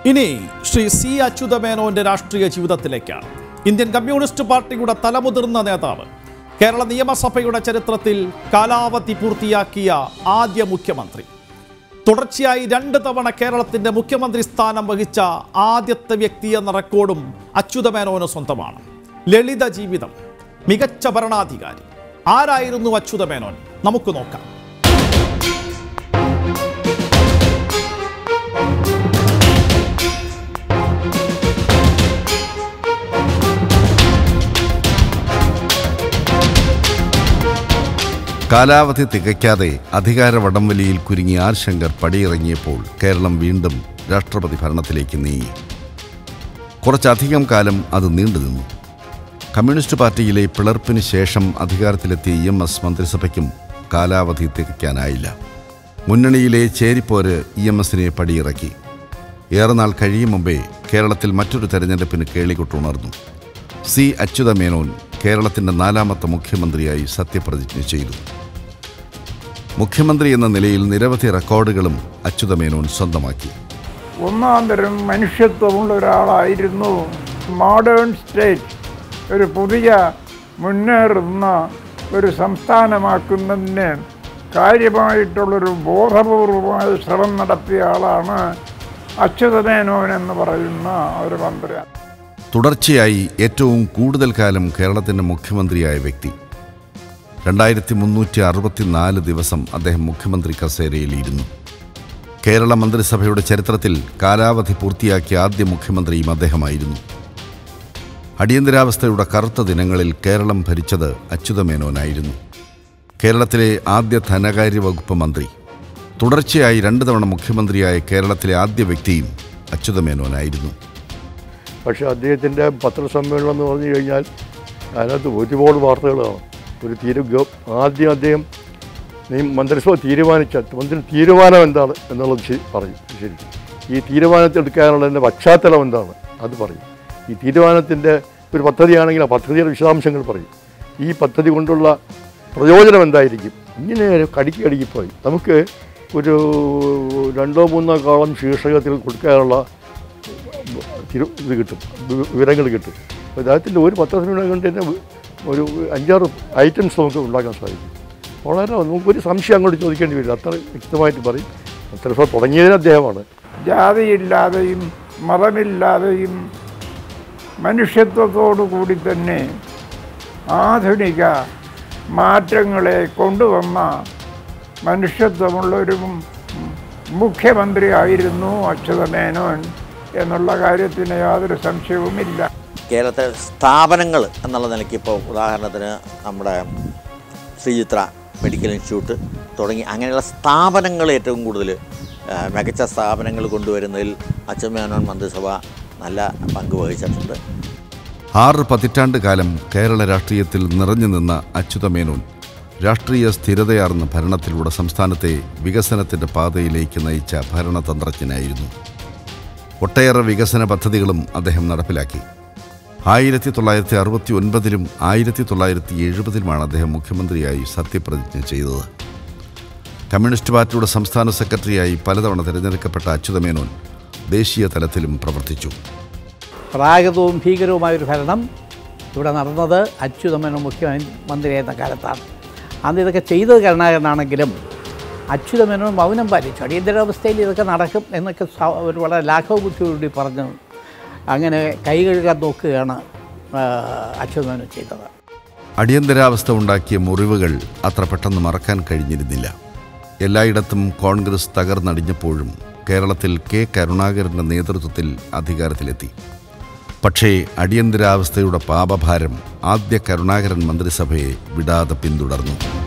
ഇനി ശ്രീ സി അച്യുതമേനോന്റെ രാഷ്ട്രീയ ജീവിതത്തിലേക്കാണ് Indian communist പാർട്ടിയുടെ തലമുതിർന്ന നേതാവ് കേരള നിയമസഭയുടെ ചരിത്രത്തിൽ കാലാവധി പൂർത്തിയാക്കിയ ആദ്യ മുഖ്യമന്ത്രി തുടർച്ചയായി രണ്ട് തവണ കേരളത്തിന്റെ മുഖ്യമന്ത്രി സ്ഥാനം വഹിച്ച ആദ്യത്തെ വ്യക്തി എന്ന റെക്കോർഡും അച്യുതമേനോന് സ്വന്തമാണ് ലളിത ജീവിതം മികച്ച ഭരണാധികാരി ആരായിരുന്നു അച്യുതമേനോൻ നമുക്ക് നോക്കാം കാലാവധി തികയ്ക്കാതെ അധികാര വടംവലിയിൽ കുരുങ്ങി ആർ ശങ്കർ പടിയിറങ്ങിയപ്പോൾ കേരളം വീണ്ടും രാഷ്ട്രപതി ഭരണത്തിലേക്ക് നീങ്ങി കുറച്ചധികം കാലം അത് നീണ്ടുനിന്നു കമ്മ്യൂണിസ്റ്റ് പാർട്ടിയിലെ പിളർപ്പിന് ശേഷം അധികാരത്തിലെത്തിയ ഇ എം എസ് മന്ത്രിസഭയ്ക്കും കാലാവധി തികയ്ക്കാനായില്ല മുന്നണിയിലെ ചേരിപ്പോര് ഇ എം എസിനെ പടിയിറക്കി ഏറെ നാൾ കഴിയും മുമ്പേ കേരളത്തിൽ മറ്റൊരു തെരഞ്ഞെടുപ്പിന് കേളികൊട്ടുണർന്നു സി അച്യുതമേനോൻ കേരളത്തിൻ്റെ നാലാമത്തെ മുഖ്യമന്ത്രിയായി സത്യപ്രതിജ്ഞ ചെയ്തു മുഖ്യമന്ത്രി എന്ന നിലയിൽ നിരവധി റെക്കോർഡുകളും അച്യുതമേനോൻ സ്വന്തമാക്കി ഒന്നാം തരം മനുഷ്യത്വമുള്ള ഒരാളായിരുന്നു മോഡേൺ സ്റ്റേറ്റ് ഒരു പുതിയ മുന്നേറുന്ന ഒരു സംസ്ഥാനമാക്കുന്നതിന് കാര്യമായിട്ടുള്ളൊരു ബോധപൂർവമായ ശ്രമം നടത്തിയ ആളാണ് അച്യുതമേനോൻ എന്ന് പറയുന്ന ഒരു മന്ത്രി തുടർച്ചയായി ഏറ്റവും കൂടുതൽ കാലം കേരളത്തിൻ്റെ മുഖ്യമന്ത്രിയായ വ്യക്തി രണ്ടായിരത്തി മുന്നൂറ്റി അറുപത്തിനാല് ദിവസം അദ്ദേഹം മുഖ്യമന്ത്രി കസേരയിലിരുന്നു കേരള മന്ത്രിസഭയുടെ ചരിത്രത്തിൽ കാലാവധി പൂർത്തിയാക്കിയ ആദ്യ മുഖ്യമന്ത്രിയും അദ്ദേഹമായിരുന്നു അടിയന്തരാവസ്ഥയുടെ കറുത്ത ദിനങ്ങളിൽ കേരളം ഭരിച്ചത് അച്യുതമേനോനായിരുന്നു കേരളത്തിലെ ആദ്യ ധനകാര്യ വകുപ്പ് മന്ത്രി തുടർച്ചയായി രണ്ട് തവണ മുഖ്യമന്ത്രിയായ കേരളത്തിലെ ആദ്യ വ്യക്തിയും അച്യുതമേനോനായിരുന്നു പക്ഷേ അദ്ദേഹത്തിൻ്റെ പത്രസമ്മേളനം എന്ന് പറഞ്ഞു കഴിഞ്ഞാൽ അതിനകത്ത് ഒരുപാട് വാർത്തകളാണ് ഒരു തീരു ഗ- ആദ്യം അദ്ദേഹം നീ- മന്ത്രിസഭ തീരുമാനിച്ച മന്ത്രി തീരുമാനം എന്താണ് എന്നുള്ളത് ശരി പറയും ശരി ഈ തീരുമാനത്തെടുക്കാനുള്ളതിൻ്റെ പശ്ചാത്തലം എന്താണ് അത് പറയും ഈ തീരുമാനത്തിൻ്റെ ഒരു പദ്ധതിയാണെങ്കിൽ ആ പദ്ധതിയുടെ വിശദാംശങ്ങൾ പറയും ഈ പദ്ധതി കൊണ്ടുള്ള പ്രയോജനം എന്തായിരിക്കും ഇങ്ങനെ ഒരു കടിക്ക് കടിക്ക് പോയി നമുക്ക് ഒരു രണ്ടോ മൂന്നോ കാളം ശീർഷകത്തിൽ കൊടുക്കാനുള്ള തിരു ഇത് കിട്ടും വി- വിവരങ്ങൾ കിട്ടും അപ്പോൾ അദ്ദേഹത്തിൻ്റെ ഒരു പത്രസമ്മേളനം കൊണ്ട് തന്നെ വി- ഒരു അഞ്ചാറ് ഐറ്റംസ് നമുക്ക് ഉണ്ടാക്കാൻ സാധിക്കും വളരെ നമുക്ക് ഒരു സംശയം അങ്ങോട്ട് ചോദിക്കേണ്ടി വരില്ല അത്ര വ്യക്തമായിട്ട് പറയും മന്ത്രിസഭ തുടങ്ങിയതിന് അദ്ദേഹമാണ് ജാതിയില്ലാതെയും മതമില്ലാതെയും മനുഷ്യത്വത്തോടു കൂടി തന്നെ ആധുനിക മാറ്റങ്ങളെ കൊണ്ടുവന്ന മനുഷ്യത്വമുള്ള ഒരു മുഖ്യമന്ത്രിയായിരുന്നു അച്യുതമേനോൻ എന്നുള്ള കാര്യത്തിന് യാതൊരു സംശയവുമില്ല കേരളത്തിലെ സ്ഥാപനങ്ങൾ എന്നുള്ള നിലയ്ക്ക് ഇപ്പോൾ ഉദാഹരണത്തിന് നമ്മുടെ ശ്രീചിത്ര മെഡിക്കൽ ഇൻസ്റ്റിറ്റ്യൂട്ട് തുടങ്ങി അങ്ങനെയുള്ള സ്ഥാപനങ്ങൾ ഏറ്റവും കൂടുതൽ ആ, മികച്ച സ്ഥാപനങ്ങൾ കൊണ്ടുവരുന്നതിൽ അച്ഛമ്മേനോൻ മന്ത്രിസഭ നല്ല പങ്ക് വഹിച്ചിട്ടുണ്ട് ആറ് പതിറ്റാണ്ട് കാലം കേരള രാഷ്ട്രീയത്തിൽ നിറഞ്ഞു നിന്ന അച്യുതമേനോൻ രാഷ്ട്രീയ സ്ഥിരതയാർന്ന ഭരണത്തിലൂടെ സംസ്ഥാനത്തെ വികസനത്തിൻ്റെ പാതയിലേക്ക് നയിച്ച ഭരണതന്ത്രജ്ഞനായിരുന്നു ഒട്ടേറെ വികസന പദ്ധതികളും അദ്ദേഹം നടപ്പിലാക്കി ആയിരത്തി തൊള്ളായിരത്തി അറുപത്തി ഒൻപതിലും ആയിരത്തി തൊള്ളായിരത്തി എഴുപതിലുമാണ് അദ്ദേഹം മുഖ്യമന്ത്രിയായി സത്യപ്രതിജ്ഞ ചെയ്തത് കമ്മ്യൂണിസ്റ്റ് പാർട്ടിയുടെ സംസ്ഥാന സെക്രട്ടറിയായി പലതവണ തിരഞ്ഞെടുക്കപ്പെട്ട അച്യുതമേനോൻ ദേശീയ തലത്തിലും പ്രവർത്തിച്ചു പ്രാകൃതവും ഭീകരവുമായൊരു ഭരണം ഇവിടെ നടന്നത് അച്യുതമേനോൻ മുഖ്യമന്ത്രിയായിരുന്ന കാലത്താണ് അന്ന് ഇതൊക്കെ ചെയ്തത് കരുണാകരനാണെങ്കിലും അച്യുതമേനോൻ മൗനം പാലിച്ചു അടിയന്തരാവസ്ഥയിൽ ഇതൊക്കെ നടക്കും എന്നൊക്കെ സ- ഒരു വളരെ ലാഘവ ബുദ്ധിയോടുകൂടി പറഞ്ഞു അങ്ങനെ കൈ കഴുകാൻ നോക്കുകയാണ് ആ, അച്യുതമേനോൻ ചെയ്തത് അടിയന്തരാവസ്ഥ ഉണ്ടാക്കിയ മുറിവുകൾ അത്ര പെട്ടെന്ന് മറക്കാൻ കഴിഞ്ഞിരുന്നില്ല എല്ലായിടത്തും കോൺഗ്രസ് തകർന്നടിഞ്ഞപ്പോഴും കേരളത്തിൽ കെ കരുണാകരൻ്റെ നേതൃത്വത്തിൽ അധികാരത്തിലെത്തി പക്ഷേ അടിയന്തരാവസ്ഥയുടെ പാപഭാരം ആദ്യ കരുണാകരൻ മന്ത്രിസഭയെ വിടാതെ പിന്തുടർന്നു